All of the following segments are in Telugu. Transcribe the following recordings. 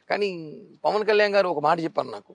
కానీ పవన్ కళ్యాణ్ గారు ఒక మాట చెప్పారు నాకు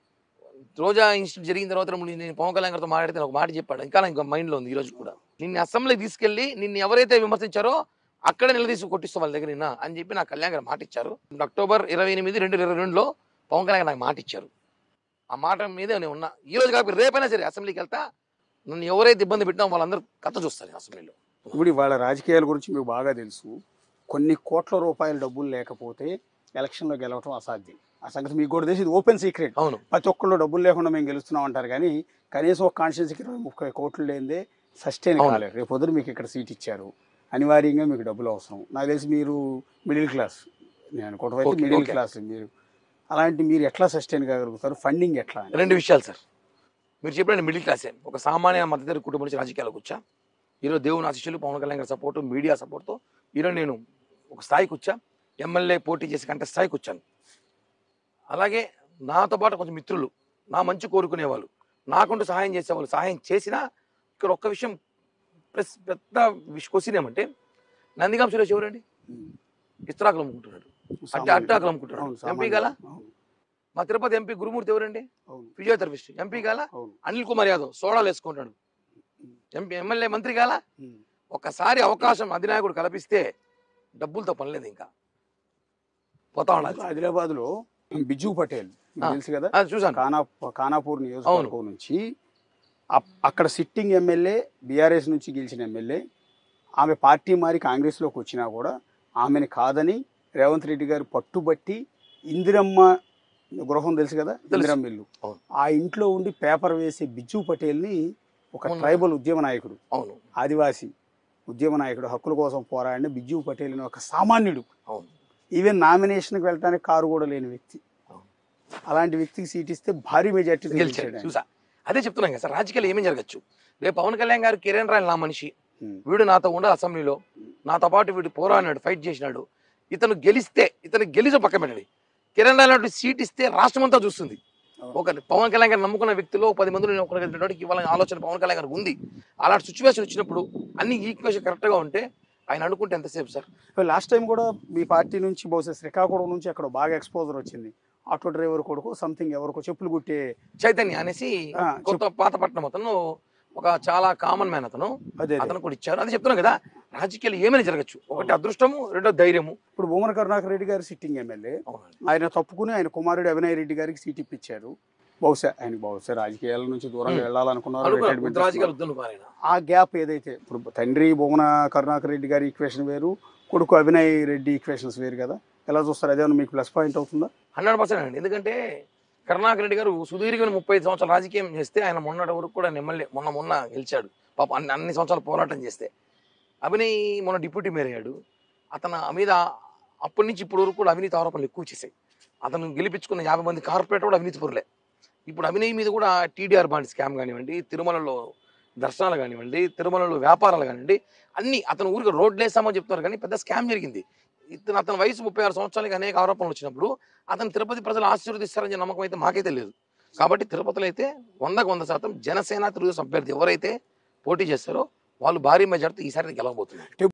రోజా ఇన్స్టిట్యూట్ జరిగిన తర్వాత నేను పవన్ కళ్యాణ్ గారితో మాట్లాడితే నాకు ఒక మాట చెప్పాడు ఇంకా నాకు మైండ్లో ఉంది ఈ రోజు కూడా నిన్ను అసెంబ్లీకి తీసుకెళ్ళి నిన్ను ఎవరైతే విమర్శించారో అక్కడే నిలదీసి కొట్టిస్తాం వాళ్ళ దగ్గర నిన్న అని చెప్పి నాకు కళ్యాణ్ గారు మాట ఇచ్చారు అక్టోబర్ ఇరవై ఎనిమిది రెండు ఇరవై రెండులో పవన్ కళ్యాణ్ గారు నాకు మాట ఇచ్చారు ఆ మాట మీదే నేను ఉన్నా ఈ రోజు కాకపోతే రేపైనా సరే అసెంబ్లీకి వెళ్తా నన్ను ఎవరైతే ఇబ్బంది పెట్టినా వాళ్ళందరూ కథ చూస్తారు అసెంబ్లీలో ఇప్పుడు వాళ్ళ రాజకీయాల గురించి మీకు బాగా తెలుసు కొన్ని కోట్ల రూపాయల డబ్బులు లేకపోతే ఎలక్షన్లో గెలవటం అసాధ్యం ఆ సంగతి మీకు కూడా తెలిసి ఇది ఓపెన్ సీక్రెట్ అవును ప్రతి ఒక్కళ్ళు డబ్బులు లేకుండా మేము గెలుస్తున్నాం అంటారు కానీ కనీసం ఒక కాన్స్టిట్యూన్సీకి ఇరవై ముప్పై కోట్లు లేనిదే సస్టైన్ అవును. కాలేదు రేపు పొద్దున మీకు ఇక్కడ సీట్ ఇచ్చారు అనివార్యంగా మీకు డబ్బులు అవసరం నాకు తెలిసి మీరు మిడిల్ క్లాస్ నేను అనుకోవడం అయితే Okay, మిడిల్ okay. క్లాస్ మీరు అలాంటి మీరు ఎట్లా సస్టైన్ కాగలుగుతారు ఫండింగ్ ఎట్లా అని? రెండు విషయాలు సార్ మీరు చెప్పిన మిడిల్ క్లాసే ఒక సామాన్య మధ్యతరగతి కుటుంబం నుంచి రాజకీయాలకు వచ్చా ఈరోజు దేవుని ఆశిష్యులు పవన్ కళ్యాణ్ గారి సపోర్టు మీడియా సపోర్ట్తో ఈరోజు నేను ఒక స్థాయికి వచ్చా ఎమ్మెల్యే పోటీ చేసి కంటే స్థాయికి వచ్చాను అలాగే నాతో పాటు కొంచెం మిత్రులు నా మంచి కోరుకునేవాళ్ళు నాకుంటూ సహాయం చేసేవాళ్ళు సహాయం చేసినా ఇక్కడ ఒక్క విషయం ప్లస్ పెద్ద క్వశ్చన్ ఏమంటే నందిగాం సురేష్ ఎవరండి ఉమ్. ఇస్త్రాకులు అమ్ముకుంటున్నాడు అంటే అట్టాకులు అమ్ముకుంటున్నాడు అవును, ఎంపీ సామాన్యులు. గల అవును, మా తిరుపతి ఎంపీ గురుమూర్తి ఎవరండి అవును, ఫిజియోథెరపిస్ట్ ఎంపీ గల అవును. అనిల్ కుమార్ యాదవ్ సోడాలు వేసుకుంటాడు ఎంపీ ఎమ్మెల్యే మంత్రి కాల ఉమ్. ఒక్కసారి అవకాశం అధినాయకుడు కల్పిస్తే డబ్బులతో పనిలేదు ఇంకా పోతా ఉండాలి ఆదిలాబాద్ లో బిజు పటేల్ మీకు ఆ. తెలుసు కదా ఆ, చూశాను కానా కానాపూర్ నియోజకవర్గం నుంచి అప్- అక్కడ సిట్టింగ్ ఎమ్మెల్యే బీఆర్ఎస్ నుంచి గెలిచిన ఎమ్మెల్యే ఆమె పార్టీ మారి కాంగ్రెస్లోకి వచ్చినా కూడా ఆమెను కాదని రేవంత్ రెడ్డి గారు పట్టుబట్టి ఇందిరమ్మ గృహం తెలుసు కదా ఇందిరమ్మ ఇల్లు అవును. ఆ ఇంట్లో ఉండి పేపర్ వేసే బిజ్జు పటేల్ని ఒక అవును. ట్రైబల్ ఉద్యమ నాయకుడు అవును ఆదివాసీ ఉద్యమ నాయకుడు హక్కుల కోసం పోరాడిన బిజ్జు పటేల్ అని ఒక సామాన్యుడు అవును ఈవెన్ నామినేషన్కి వెళ్ళడానికి కారు కూడా లేని వ్యక్తి అవును. అలాంటి వ్యక్తికి సీట్ ఇస్తే భారీ మెజార్టీ గెలిచాడు చూసా అదే చెప్తున్నాం కదా సార్ రాజకీయాలు ఏమేం జరగచ్చు రేపు పవన్ కళ్యాణ్ గారు కిరణ్ రాయల్ నా మనిషి వీడు నాతో ఉండాలి అసెంబ్లీలో నాతో పాటు వీడు పోరాడినాడు ఫైట్ చేసినాడు ఇతను గెలిస్తే ఇతను గెలిచి పక్క పెట్టండి కిరణ్ రాయల్ లాంటి సీట్ ఇస్తే రాష్ట్రం అంతా చూస్తుంది ఒక పవన్ కళ్యాణ్ గారు నమ్ముకున్న వ్యక్తిలో పది మందిలో నేను ఒకరికి ఇవ్వాలని ఆలోచన పవన్ కళ్యాణ్ గారికి ఉంది అలాంటి సిచ్యువేషన్ వచ్చినప్పుడు అన్ని ఈక్వేషన్ కరెక్ట్గా ఉంటే ఆయన అనుకుంటే ఎంతసేపు సార్ లాస్ట్ టైం కూడా మీ పార్టీ నుంచి బహుశా శ్రీకాకుళం నుంచి అక్కడ బాగా ఎక్స్పోజర్ వచ్చింది ఆటో డ్రైవర్ కొడుకు సంథింగ్ ఎవరికో చెప్పులు కుట్టే చైతన్య అనేసి ఆ, కొత్త పాతపట్నం అతను ఒక చాలా కామన్ మ్యాన్ అతను అదే అదే. అతను కూడా ఇచ్చారు అది చెప్తున్నాం కదా రాజకీయాలు ఏమైనా జరగచ్చు ఒకటి అదృష్టము రెండో ధైర్యము ఇప్పుడు భూమన కరుణాకర్ రెడ్డి గారు సిట్టింగ్ ఎమ్మెల్యే ఆయన తప్పుకుని ఆయన కుమారుడు అవినయ్ రెడ్డి గారికి సీట్ ఇప్పించారు బహుశా ఆయన బహుశా రాజకీయాల నుంచి దూరంగా Hmm. వెళ్ళాలనుకున్నారు అనుకున్నా, రిటైర్మెంట్ రాజకీయాలు వద్దు అనుకోవాలి ఆయన. ఆ గ్యాప్ ఏదైతే ఇప్పుడు తండ్రి భువన కరుణాకర్ రెడ్డి గారి ఈక్వేషన్ వేరు కొడుకు అవినయ్ రెడ్డి ఈక్వేషన్స్ వేరు కదా ఎలా చూస్తారు అదేమన్నా మీకు ప్లస్ పాయింట్ అవుతుందా హండ్రెడ్ పర్సెంట్ అండి ఎందుకంటే కరుణాకర్ రెడ్డి గారు సుదీర్ఘమైన ముప్పై ఐదు సంవత్సరాలు రాజకీయం చేస్తే ఆయన మొన్నటి వరకు కూడా ఆయన ఎమ్మెల్యే మొన్న మొన్న గెలిచాడు పాప అన్ని అన్ని సంవత్సరాలు పోరాటం చేస్తే అభినయ్ మొన్న డిప్యూటీ మేయర్ అయ్యాడు అతను మీద అప్పటి నుంచి ఇప్పటి వరకు కూడా అవినీతి ఆరోపణలు ఎక్కువ చేశాయి అతను గెలిపించుకున్న యాభై మంది కార్పొరేటర్ కూడా అవినీతి పరులే ఇప్పుడు అవినయ్ మీద కూడా టీడీఆర్ బాండ్ స్కామ్ కానివ్వండి తిరుమలలో దర్శనాలు కానివ్వండి తిరుమలలో వ్యాపారాలు కానివ్వండి అన్ని అతను ఊరికి రోడ్లు వేసామని చెప్తున్నారు కానీ పెద్ద స్కామ్ జరిగింది ఇతను అతని వయసు ముప్పై ఆరు సంవత్సరాలకి అనేక ఆరోపణలు వచ్చినప్పుడు అతను తిరుపతి ప్రజలు ఆశీర్వదిస్తారని నమ్మకం అయితే మాకైతే లేదు కాబట్టి తిరుపతిలో అయితే వందకు వంద శాతం జనసేన తెలుగుదేశం అభ్యర్థి ఎవరైతే పోటీ చేస్తారో వాళ్ళు భారీ మెజార్టీ ఈసారి గెలవబోతున్నారు